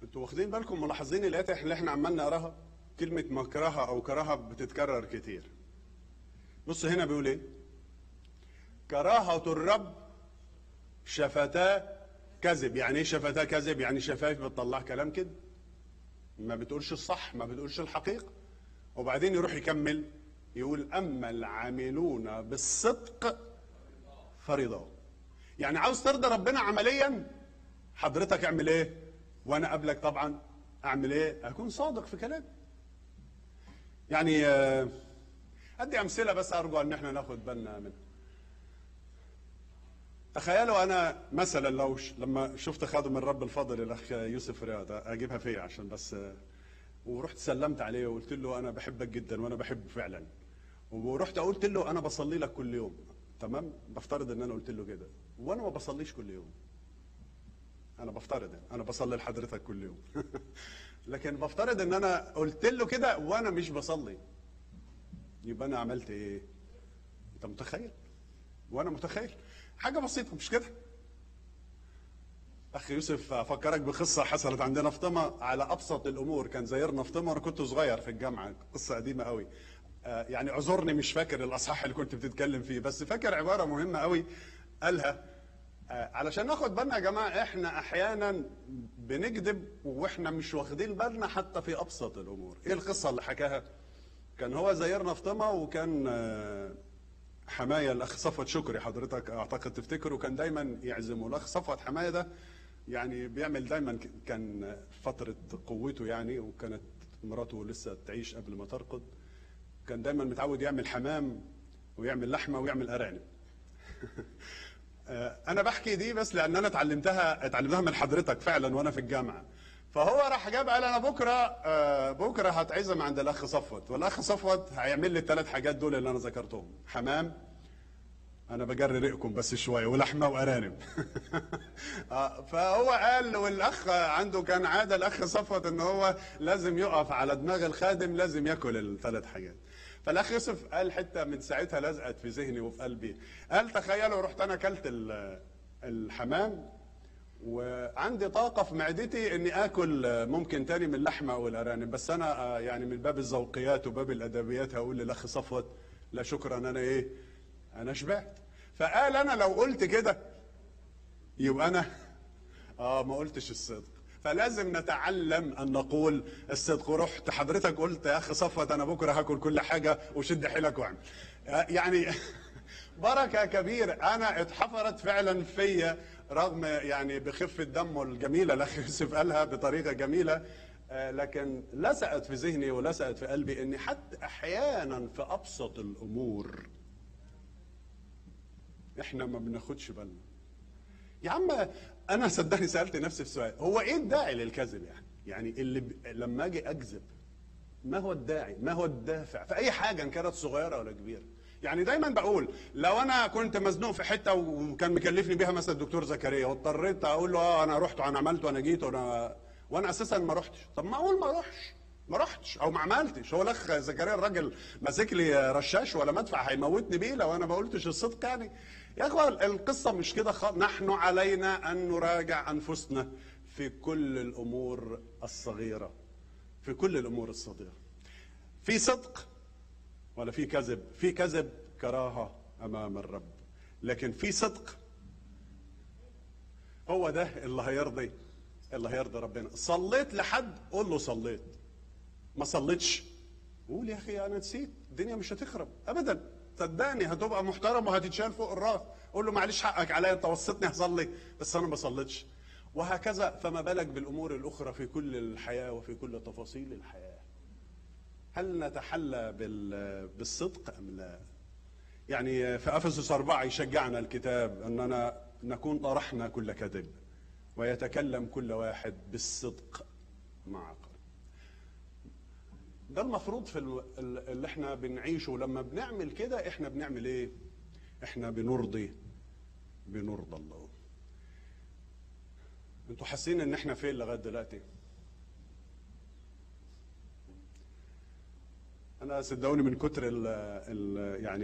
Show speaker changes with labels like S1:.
S1: انتوا واخدين بالكم ملاحظين الايات اللي احنا عمال نقراها كلمه مكرهه او كراهه بتتكرر كتير بص هنا بيقول ايه كراهه الرب شفتا كذب يعني ايه شفتا كذب يعني شفايف بتطلع كلام كده ما بتقولش الصح ما بتقولش الحقيقه وبعدين يروح يكمل يقول اما العاملون بالصدق فرضاه يعني عاوز ترضى ربنا عمليا حضرتك اعمل ايه وانا قبلك طبعا اعمل ايه اكون صادق في كلامي يعني آه، ادي امثله بس ارجو ان احنا ناخد بالنا منها تخيلوا انا مثلا لو ش... لما شفت خادم الرب الفاضل الاخ يوسف رياض اجيبها فيا عشان بس آه، ورحت سلمت عليه وقلت له انا بحبك جدا وانا بحبه فعلا ورحت قلت له انا بصلي لك كل يوم تمام بفترض ان انا قلت له كده وانا ما بصليش كل يوم انا بفترض يعني. انا بصلي لحضرتك كل يوم لكن بفترض ان انا قلت له كده وانا مش بصلي يبقى انا عملت ايه انت متخيل وانا متخيل حاجه بسيطه مش كده اخ يوسف افكرك بقصه حصلت عندنا في طمع على ابسط الامور كان زيرنا في طمع وانا كنت صغير في الجامعه قصه قديمه قوي آه، يعني اعذرني مش فاكر الاصحاح اللي كنت بتتكلم فيه بس فاكر عباره مهمه قوي قالها آه، علشان ناخد بالنا يا جماعه احنا احيانا بنكذب واحنا مش واخدين بالنا حتى في ابسط الامور ايه القصه اللي حكاها كان هو زيرنا في طمع وكان آه، حماية الأخ صفوت شكري حضرتك أعتقد تفتكر وكان دايما يعزمه الأخ صفوت حماية ده يعني بيعمل دايما ك- كان فترة قوته يعني وكانت مراته لسه تعيش قبل ما ترقد كان دايما متعود يعمل حمام ويعمل لحمة ويعمل أرانب آه، انا بحكي دي بس لان انا اتعلمتها اتعلمتها من حضرتك فعلا وانا في الجامعه فهو راح جاب قال انا بكره آه، بكره هتعزم عند الاخ صفوت والاخ صفوت هيعمل لي الثلاث حاجات دول اللي انا ذكرتهم حمام انا بجري ريقكم بس شويه ولحمه وارانب آه، فهو قال والاخ عنده كان عاده الاخ صفوت ان هو لازم يقف على دماغ الخادم لازم ياكل الثلاث حاجات فالاخ يوسف قال حته من ساعتها لزقت في ذهني وفي قلبي قال تخيلوا رحت انا اكلت ال- الحمام وعندي طاقة في معدتي اني اكل ممكن تاني من اللحمة او الارانب بس انا آه، يعني من باب الذوقيات وباب الادبيات هقول للاخ صفوت لا شكرا انا ايه انا شبعت فقال انا لو قلت كده يبقى انا اه ما قلتش الصدق فلازم نتعلم ان نقول الصدق ورحت حضرتك قلت يا اخي صفوت انا بكره هاكل كل حاجه وشد حيلك واعمل آه، يعني بركه كبيره انا اتحفرت فعلا فيا رغم يعني بخفه دمه الجميله الاخ يوسف قالها بطريقه جميله آه، لكن لزقت في ذهني ولزقت في قلبي اني حتى احيانا في ابسط الامور احنا ما بناخدش بالنا يا عم انا صدقني سالت نفسي في سؤال هو ايه الداعي للكذب يعني يعني اللي ب... لما اجي اكذب ما هو الداعي ما هو الدافع في اي حاجه ان كانت صغيره ولا كبيره يعني دايما بقول لو انا كنت مزنوق في حته وكان مكلفني بيها مثلا الدكتور زكريا واضطريت اقول له اه انا رحت وانا عملت وانا جيت وانا وانا اساسا ما رحتش طب ما اقول ما اروحش ما رحتش او ما عملتش هو الاخ زكريا الراجل ماسك لي رشاش ولا مدفع هيموتني بيه لو انا ما قلتش الصدق يعني يا اخوان القصه مش كده خالص نحن علينا ان نراجع انفسنا في كل الامور الصغيره في كل الامور الصغيره في صدق ولا في كذب في كذب كراهه امام الرب لكن في صدق هو ده اللي هيرضي اللي هيرضي ربنا صليت لحد قول له صليت ما صليتش قول يا اخي انا نسيت الدنيا مش هتخرب ابدا صدقني هتبقى محترم وهتتشال فوق الراس قول له معلش حقك عليا انت وصيتني هصلي بس انا ما صليتش وهكذا فما بالك بالامور الاخرى في كل الحياه وفي كل تفاصيل الحياه هل نتحلى بال- بالصدق ام لا يعني في افسس أربعة يشجعنا الكتاب اننا نكون طرحنا كل كذب ويتكلم كل واحد بالصدق مع قلب ده المفروض في ال- ال- اللي احنا بنعيشه لما بنعمل كده احنا بنعمل ايه احنا بنرضي بنرضى الله انتوا حاسين ان احنا فين لغايه دلوقتي انا صدقوني من كتر ال ال يعني